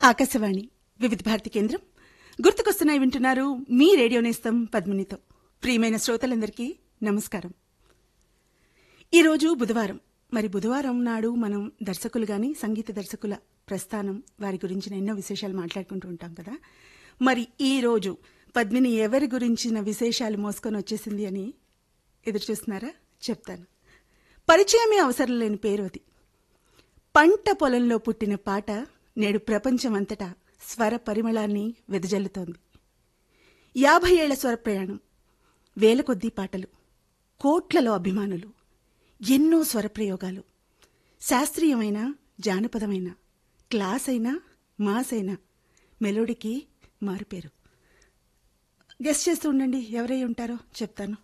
ఆకాశవాణి వివిధ భారతి కేంద్రం గుర్తుకొస్తున్నాయి వింటున్నారు మీ రేడియో నేస్తం పద్మినితో ప్రియమైన శ్రోతలందరికీ నమస్కారం ఈరోజు బుధవారం మరి బుధవారం నాడు మనం దర్శకులు గాని సంగీత దర్శకుల ప్రస్థానం వారి గురించిన ఎన్నో విశేషాలు మాట్లాడుకుంటూ ఉంటాం కదా మరి ఈ రోజు పద్మిని ఎవరి గురించిన విశేషాలు మోసుకొని వచ్చేసింది అని ఎదురు చూస్తున్నారా చెప్తాను పరిచయమే అవసరం లేని పేరు అది పంట పొలంలో పుట్టిన పాట నేడు ప్రపంచమంతటా స్వర పరిమళాన్ని వెదజల్లుతోంది యాభై ఏళ్ల స్వర ప్రయాణం వేల కొద్దీ పాటలు కోట్లలో అభిమానులు ఎన్నో స్వర ప్రయోగాలు శాస్త్రీయమైన జానపదమైన క్లాస్ అయినా మాస్ అయినా మెలోడీకి మారుపేరు గెస్ట్ చేస్తూ ఉండండి ఎవరై ఉంటారో చెప్తాను